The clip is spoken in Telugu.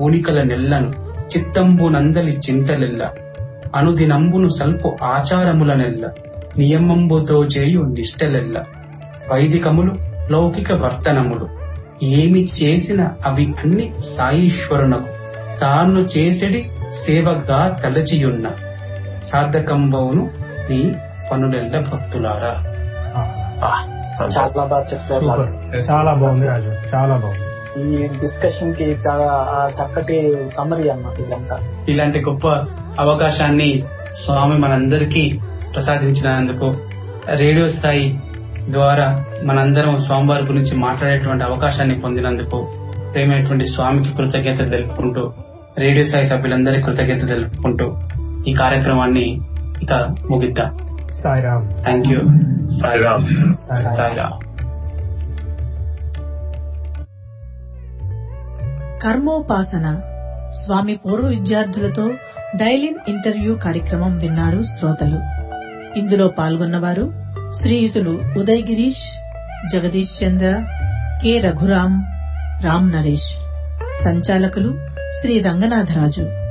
పూనికల నెల్లను చిత్తంబు నందలి చింతలెల్ల అనుదినంబును సల్పు ఆచారముల నెల్ల నియమంబుతో చేయు నిష్టలెల్ల వైదికములు లౌకిక వర్తనములు ఏమి చేసిన అవి అన్ని సాయీశ్వరునకు తాను చేసెడి సేవగా తలచియున్న సార్థకంబవును నీ పనులెల్ల భక్తులారా చాలా బాగా చెప్పారు సూపర్ రాజు. చాలా బాగుంది రాజు చాలా బాగుంది ఈ డిస్కషన్ కి చాలా ఆ, చక్కటి సమరీ అన్నమాట ఇదంతా ఇలాంటి గొప్ప అవకాశాన్ని స్వామి మనందరికీ ప్రసాదించినందుకు రేడియో స్థాయి ద్వారా మనందరం స్వామివారి గురించి మాట్లాడేటువంటి అవకాశాన్ని పొందినందుకు ప్రేమైనటువంటి స్వామికి కృతజ్ఞతలు తెలుపుకుంటూ రేడియో స్థాయి సభ్యులందరికీ కృతజ్ఞతలు తెలుపుకుంటూ ఈ కార్యక్రమాన్ని ఇక ముగిద్దాం సాయిరామ్ థ్యాంక్ యూ సాయిరామ్. సాయిరామ్ కర్మోపాసన స్వామి పూర్వ విద్యార్థులతో డైలిన్ ఇంటర్వ్యూ కార్యక్రమం విన్నారు శ్రోతలు ఇందులో పాల్గొన్నవారు శ్రీయుతులు ఉదయ్ గిరీష్ జగదీష్ చంద్ర కె రఘురాం రామ్ నరేష్ సంచాలకులు శ్రీ రంగనాథరాజు